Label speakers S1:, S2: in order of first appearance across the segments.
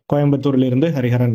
S1: கோயம்புத்தூரிலிருந்து ஹரிஹரன்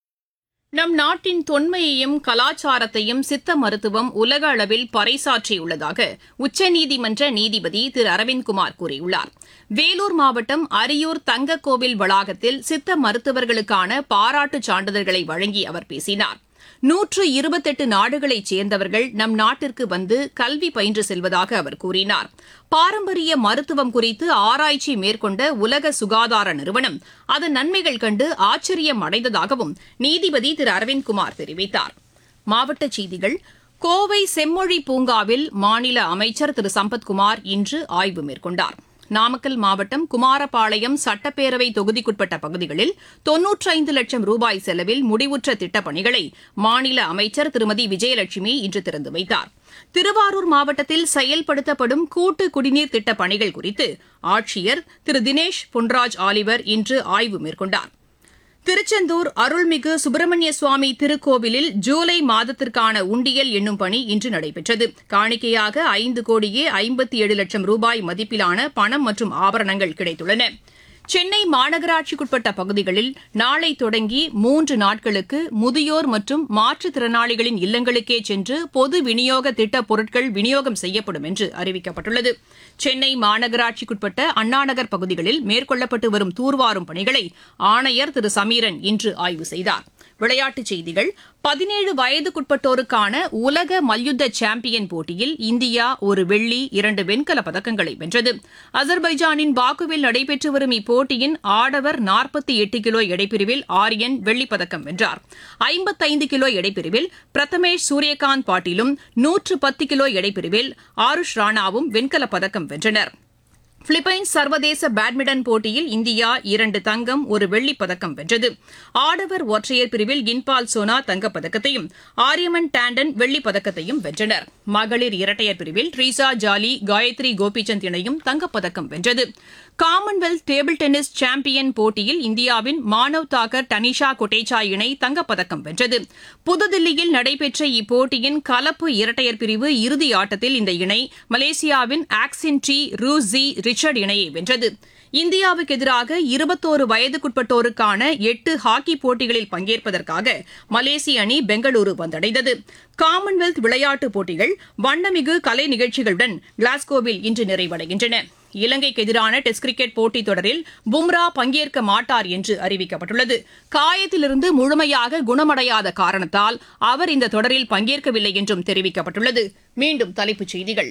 S2: நம் நாட்டின் தொன்மையையும் கலாச்சாரத்தையும் சித்த மருத்துவம் உலக அளவில் பறைசாற்றியுள்ளதாக உச்சநீதிமன்ற நீதிபதி திரு அரவிந்த்குமார் கூறியுள்ளார் வேலூர் மாவட்டம் அரியூர் தங்கக்கோவில் வளாகத்தில் சித்த மருத்துவர்களுக்கான பாராட்டுச் சான்றிதழ்களை வழங்கி அவர் பேசினார் நூற்று இருபத்தெட்டு நாடுகளைச் சேர்ந்தவர்கள் நம் நாட்டிற்கு வந்து கல்வி பயின்று செல்வதாக அவர் கூறினார் பாரம்பரிய மருத்துவம் குறித்து ஆராய்ச்சி மேற்கொண்ட உலக சுகாதார நிறுவனம் அதன் நன்மைகள் கண்டு ஆச்சரியம் அடைந்ததாகவும் நீதிபதி திரு அரவிந்த்குமார் தெரிவித்தார் மாவட்டச் செய்திகள் கோவை செம்மொழி பூங்காவில் மாநில அமைச்சர் திரு சம்பத்குமார் இன்று ஆய்வு மேற்கொண்டார் நாமக்கல் மாவட்டம் குமாரபாளையம் சட்டப்பேரவை தொகுதிக்குட்பட்ட பகுதிகளில் தொன்னூற்றைந்து லட்சம் ரூபாய் செலவில் முடிவுற்ற திட்டப் பணிகளை மாநில அமைச்சர் திருமதி விஜயலட்சுமி இன்று திறந்து வைத்தார் திருவாரூர் மாவட்டத்தில் செயல்படுத்தப்படும் கூட்டு குடிநீர் திட்டப் பணிகள் குறித்து ஆட்சியர் திரு தினேஷ் பொன்ராஜ் ஆலிவர் இன்று ஆய்வு மேற்கொண்டார் திருச்செந்தூர் அருள்மிகு சுப்பிரமணிய சுவாமி திருக்கோவிலில் ஜூலை மாதத்திற்கான உண்டியல் எண்ணும் பணி இன்று நடைபெற்றது காணிக்கையாக ஐந்து கோடியே ஐம்பத்தி ஏழு லட்சம் ரூபாய் மதிப்பிலான பணம் மற்றும் ஆபரணங்கள் கிடைத்துள்ளன சென்னை மாநகராட்சிக்குட்பட்ட பகுதிகளில் நாளை தொடங்கி மூன்று நாட்களுக்கு முதியோர் மற்றும் மாற்றுத்திறனாளிகளின் இல்லங்களுக்கே சென்று பொது விநியோக திட்ட பொருட்கள் விநியோகம் செய்யப்படும் என்று அறிவிக்கப்பட்டுள்ளது சென்னை மாநகராட்சிக்குட்பட்ட அண்ணாநகர் பகுதிகளில் மேற்கொள்ளப்பட்டு வரும் தூர்வாரும் பணிகளை ஆணையர் திரு சமீரன் இன்று ஆய்வு செய்தார் விளையாட்டுச் செய்திகள் பதினேழு வயதுக்குட்பட்டோருக்கான உலக மல்யுத்த சாம்பியன் போட்டியில் இந்தியா ஒரு வெள்ளி இரண்டு வெண்கலப் பதக்கங்களை வென்றது அசர்பைஜானின் பாக்குவில் நடைபெற்று வரும் இப்போட்டியின் ஆடவர் நாற்பத்தி எட்டு கிலோ எடைப்பிரிவில் ஆரியன் வெள்ளிப் பதக்கம் வென்றார் ஐம்பத்தைந்து கிலோ எடைப்பிரிவில் பிரதமேஷ் சூரியகாந்த் பாட்டீலும் நூற்று பத்து கிலோ எடைப்பிரிவில் ஆருஷ் ராணாவும் வெண்கலப் பதக்கம் வென்றனர் பிலிப்பைன்ஸ் சர்வதேச பேட்மிண்டன் போட்டியில் இந்தியா இரண்டு தங்கம் ஒரு வெள்ளிப் பதக்கம் வென்றது ஆடவர் ஒற்றையர் பிரிவில் இன்பால் சோனா தங்கப்பதக்கத்தையும் ஆரியமன் டாண்டன் வெள்ளிப் பதக்கத்தையும் வென்றனர் மகளிர் இரட்டையர் பிரிவில் ட்ரீசா ஜாலி காயத்ரி கோபிச்சந்த் இணையும் தங்கப்பதக்கம் வென்றது காமன்வெல்த் டேபிள் டென்னிஸ் சாம்பியன் போட்டியில் இந்தியாவின் மானவ் தாக்கர் டனிஷா கொட்டேச்சா இணை தங்கப்பதக்கம் வென்றது புதுதில்லியில் நடைபெற்ற இப்போட்டியின் கலப்பு இரட்டையர் பிரிவு இறுதி ஆட்டத்தில் இந்த இணை மலேசியாவின் ஆக்சின் டி ரூசி ரிச்சர்ட் இணையை வென்றது இந்தியாவுக்கு எதிராக இருபத்தோரு வயதுக்குட்பட்டோருக்கான எட்டு ஹாக்கி போட்டிகளில் பங்கேற்பதற்காக மலேசிய அணி பெங்களூரு வந்தடைந்தது காமன்வெல்த் விளையாட்டுப் போட்டிகள் வண்ணமிகு கலை நிகழ்ச்சிகளுடன் கிளாஸ்கோவில் இன்று நிறைவடைகின்றன இலங்கைக்கு எதிரான டெஸ்ட் கிரிக்கெட் போட்டித் தொடரில் பும்ரா பங்கேற்க மாட்டார் என்று அறிவிக்கப்பட்டுள்ளது காயத்திலிருந்து முழுமையாக குணமடையாத காரணத்தால் அவர் இந்த தொடரில் பங்கேற்கவில்லை என்றும் தெரிவிக்கப்பட்டுள்ளது மீண்டும் தலைப்புச் செய்திகள்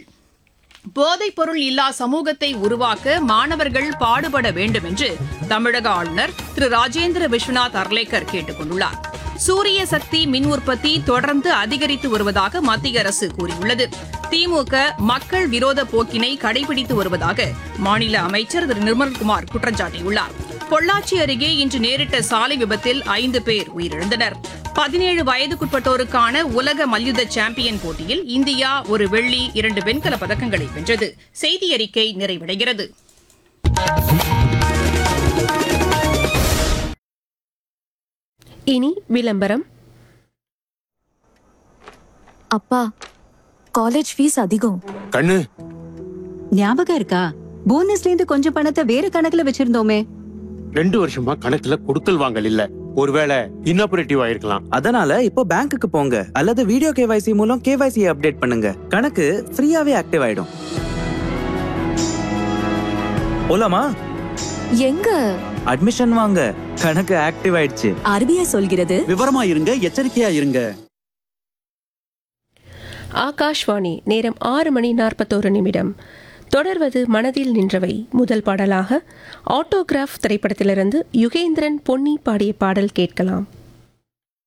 S2: போதைப் பொருள் இல்லா சமூகத்தை உருவாக்க மாணவர்கள் பாடுபட வேண்டும் என்று தமிழக ஆளுநர் திரு ராஜேந்திர விஸ்வநாத் அர்லேக்கர் கேட்டுக் கொண்டுள்ளார் சூரிய சக்தி மின் உற்பத்தி தொடர்ந்து அதிகரித்து வருவதாக மத்திய அரசு கூறியுள்ளது திமுக மக்கள் விரோத போக்கினை கடைபிடித்து வருவதாக மாநில அமைச்சர் திரு நிர்மல்குமார் குற்றம் சாட்டியுள்ளார் பொள்ளாச்சி அருகே இன்று நேரிட்ட சாலை விபத்தில் ஐந்து பேர் உயிரிழந்தனர் பதினேழு வயதுக்குட்பட்டோருக்கான உலக மல்யுத்த சாம்பியன் போட்டியில் இந்தியா ஒரு வெள்ளி இரண்டு வெண்கல பதக்கங்களை வென்றது செய்தி அறிக்கை நிறைவடைகிறது
S3: இனி விளம்பரம்
S4: அப்பா காலேஜ் ஃபீஸ் அதிகம்
S5: கண்ணு
S6: ஞாபகம் இருக்கா போனஸ்ல இருந்து கொஞ்சம் பணத்தை வேற கணக்குல வச்சிருந்தோமே
S5: ரெண்டு வருஷமா கணக்குல கொடுக்கல் வாங்கல் இல்ல ஒருவேளை இன்னாபரேட்டிவ் ஆயிருக்கலாம்
S7: அதனால இப்போ பேங்க்குக்கு போங்க அல்லது வீடியோ கேவைசி மூலம் கேவைசி அப்டேட் பண்ணுங்க கணக்கு ஃப்ரீயாவே ஆக்டிவ் ஆயிடும் போலாமா
S4: எங்க
S7: அட்மிஷன் வாங்க கணக்கு ஆக்டிவ் ஆயிடுச்சு
S6: ஆர்பிஐ சொல்கிறது
S8: விவரமா இருங்க எச்சரிக்கையா இருங்க
S3: ஆகாஷ்வாணி நேரம் ஆறு மணி நாற்பத்தோரு நிமிடம் தொடர்வது மனதில் நின்றவை முதல் பாடலாக ஆட்டோகிராஃப் திரைப்படத்திலிருந்து யுகேந்திரன் பொன்னி பாடிய பாடல் கேட்கலாம்